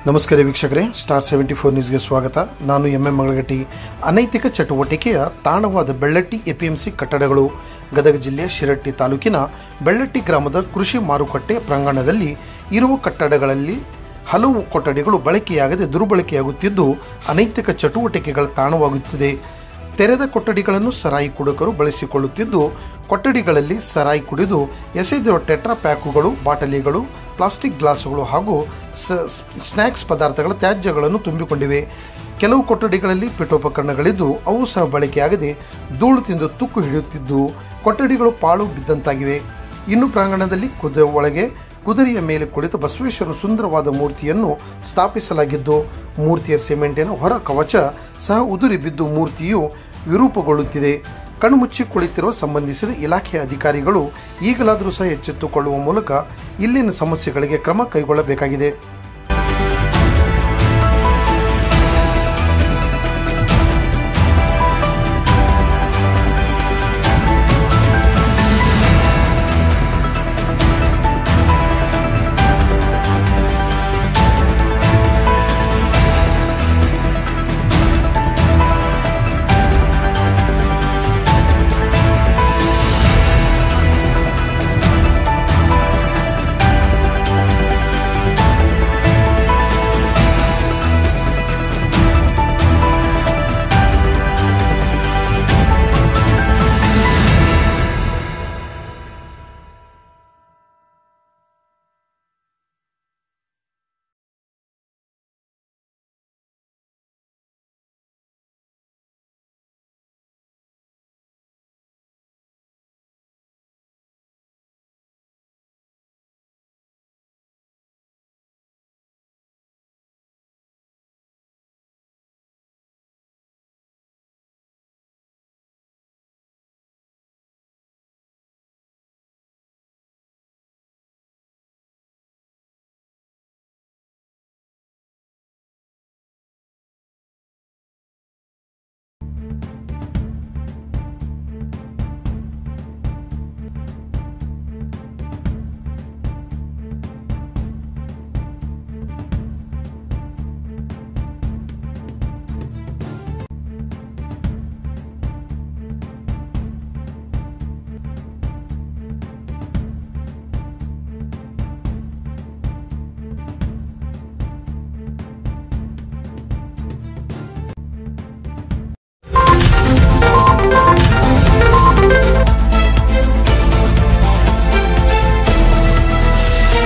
ನಮಸ್ಕಾರ ವೀಕ್ಷಕರೇ star seventy four ನ್ಯೂಸ್ಗೆ ಸ್ವಾಗತ ನಾನು ಎಂ ಎಂ ಮಂಗಳಗಟ್ಟಿ ಅನೈತಿಕ ಚಟುವಟಿಕೆಯ ತಾಣವಾದ ಬೆಳ್ಳಟ್ಟಿ ಎಪಿಎಂಸಿ ಕಟ್ಟಡಗಳು ಗದಗ ಜಿಲ್ಲೆಯ ಶಿರಟ್ಟಿ ತಾಲೂಕಿನ ಬೆಳ್ಳಟ್ಟಿ ಗ್ರಾಮದ ಕೃಷಿ ಮಾರುಕಟ್ಟೆ ಪ್ರಾಂಗಣದಲ್ಲಿ ಇರುವ ಕಟ್ಟಡಗಳಲ್ಲಿ ಹಲವು ಕೊಠಡಿಗಳು ಬಳಕೆಯಾಗದೆ ದುರ್ಬಳಕೆಯಾಗುತ್ತಿದ್ದು ಅನೈತಿಕ ಚಟುವಟಿಕೆಗಳ ತಾಣವಾಗುತ್ತಿದೆ ತೆರೆದ ಕೊಠಡಿಗಳನ್ನು ಸರಾಯಿ ಕುಡುಕರು ಬಳಸಿಕೊಳ್ಳುತ್ತಿದ್ದು ಕೊಠಡಿಗಳಲ್ಲಿ ಸರಾಯಿ ಕುಡಿದು ಎಸೆದಿರುವ ಟೆಟ್ರಾ ಪ್ಯಾಕುಗಳು ಬಾಟಲಿಗಳು ಪ್ಲಾಸ್ಟಿಕ್ ಗ್ಲಾಸುಗಳು ಹಾಗೂ ಸ- ಸ್ನ್ಯಾಕ್ಸ್ ಪದಾರ್ಥಗಳ ತ್ಯಾಜ್ಯಗಳನ್ನು ತುಂಬಿಕೊಂಡಿವೆ ಕೆಲವು ಕೊಠಡಿಗಳಲ್ಲಿ ಪೀಠೋಪಕರಣಗಳಿದ್ದು ಅವು ಸಹ ಬಳಕೆಯಾಗದೆ ಧೂಳು ತಿಂದು ತುಕ್ಕು ಹಿಡಿಯುತ್ತಿದ್ದು ಕೊಠಡಿಗಳು ಪಾಳು ಬಿದ್ದಂತಾಗಿವೆ ಇನ್ನು ಪ್ರಾಂಗಣದಲ್ಲಿ ಕುದ ಒಳಗೆ ಕುದುರೆಯ ಮೇಲೆ ಕುಳಿತ ಬಸವೇಶ್ವರ ಸುಂದರವಾದ ಮೂರ್ತಿಯನ್ನು ಸ್ಥಾಪಿಸಲಾಗಿದ್ದು ಮೂರ್ತಿಯ ಸಿಮೆಂಟಿನ ಹೊರ ಕವಚ ಸಹ ಉದುರಿ ಬಿದ್ದು ಮೂರ್ತಿಯು ವಿರೂಪಗೊಳ್ಳುತ್ತಿದೆ ಕಣ್ಮುಚ್ಚಿ ಕುಳಿತಿರುವ ಸಂಬಂಧಿಸಿದ ಇಲಾಖೆಯ ಅಧಿಕಾರಿಗಳು ಈಗಲಾದರೂ ಸಹ ಎಚ್ಚೆತ್ತುಕೊಳ್ಳುವ ಮೂಲಕ ಇಲ್ಲಿನ ಸಮಸ್ಯೆಗಳಿಗೆ ಕ್ರಮ ಕೈಗೊಳ್ಳಬೇಕಾಗಿದೆ